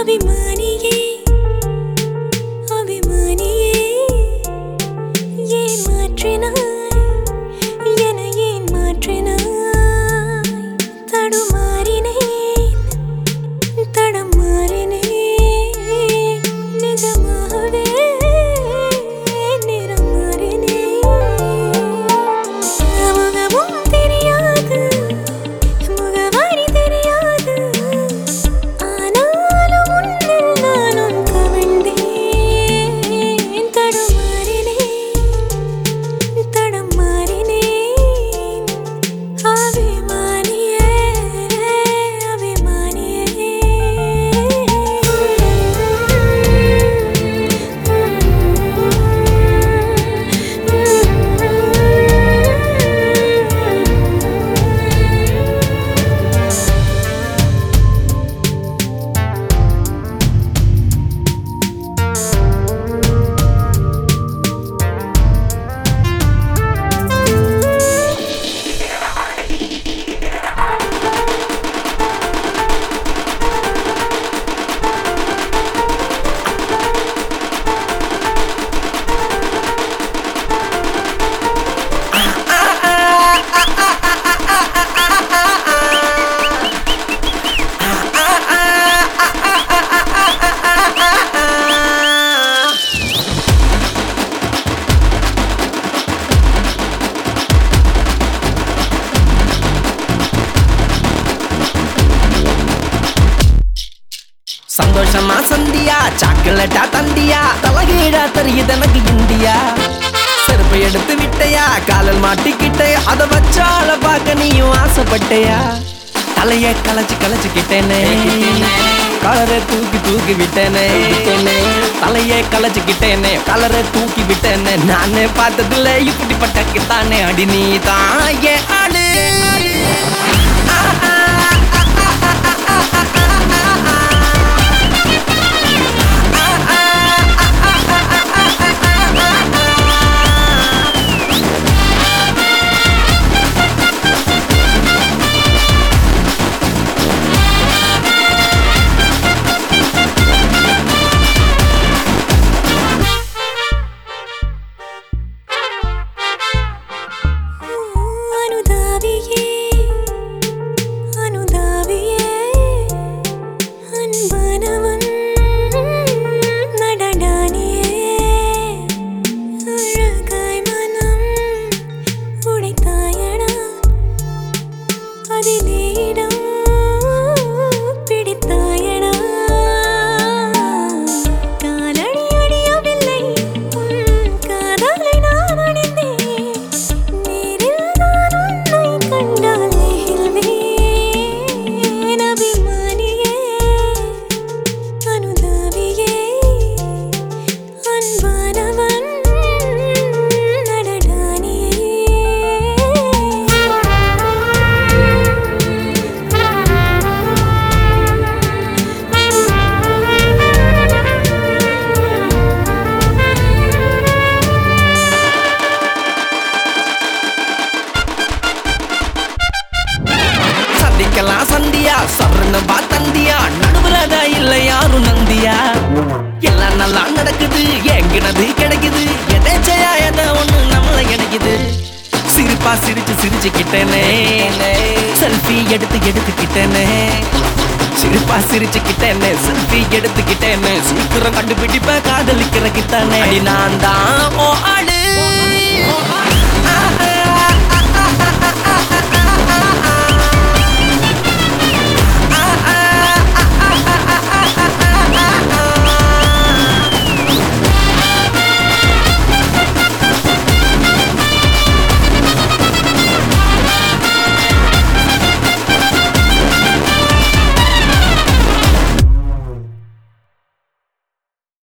அபிமானியே அபிமானியே ஏன் மாற்றினாய் என ஏன் மாற்றினாய் தடுமாறினேன் தடம் மாறினேன் நிஜமாகவே நிறம் மாறினேன் முகமும் தெரியாது முகவரி தெரியாது ஆனாலும் உன்னில் நானும் கவிழ்ந்தேன் தடுமாறினேன் தடம் மாறினேன் அபிமானியே அபிமானியே சந்தோஷமா சந்தியா சாக்லேட்டா தந்தியா தலகீழா தெரியுது எனக்கு இந்தியா செருப்பை எடுத்து விட்டையா காலில் மாட்டிக்கிட்டே அத வச்சால பார்க்க நீயும் ஆசைப்பட்டையா தலைய களைச்சு களைச்சுக்கிட்டேனே கலரை தூக்கி தூக்கி விட்டேனே தலைய களைச்சுக்கிட்டேனே கலரை தூக்கி விட்டேனே நானே பார்த்ததில்ல இப்படிப்பட்ட கித்தானே அடி நீ தான் ஏன் ஆளு அனுதாபியே அனுதாபியே அன்பானவன் நடடானியே அழகாய் மனம் உடைத்தாயடா அதிலே இடம் பிடித்தாயடா காலடி அடியவில்லை உன் காதலை நான் அடைந்தேன் நேரில் நான் உன்னை கண்டால் நெகிழ்வேன் அபிமானியே அனுதாபியே அன்பானவன் சந்திக்கலாம் சந்தியா சரண பா தந்தியா நடுவுலதா இல்ல யாரும் நந்தியா எல்லாம் நல்லா நடக்குது எங்கினது கிடைக்குது எதேச்சையா எதை ஒண்ணு நம்மள கிடைக்குது சிரிப்பா சிரிச்சு சிரிச்சுக்கிட்டேனே செல்ஃபி எடுத்து எடுத்துக்கிட்டேனே சிரிப்பா சிரிச்சுக்கிட்டேனே செல்ஃபி எடுத்துக்கிட்டேனே சீக்கிரம் கண்டுபிடிப்ப காதலிக்கிற கிட்டானே அடி நான் தான் ஓ ஆடு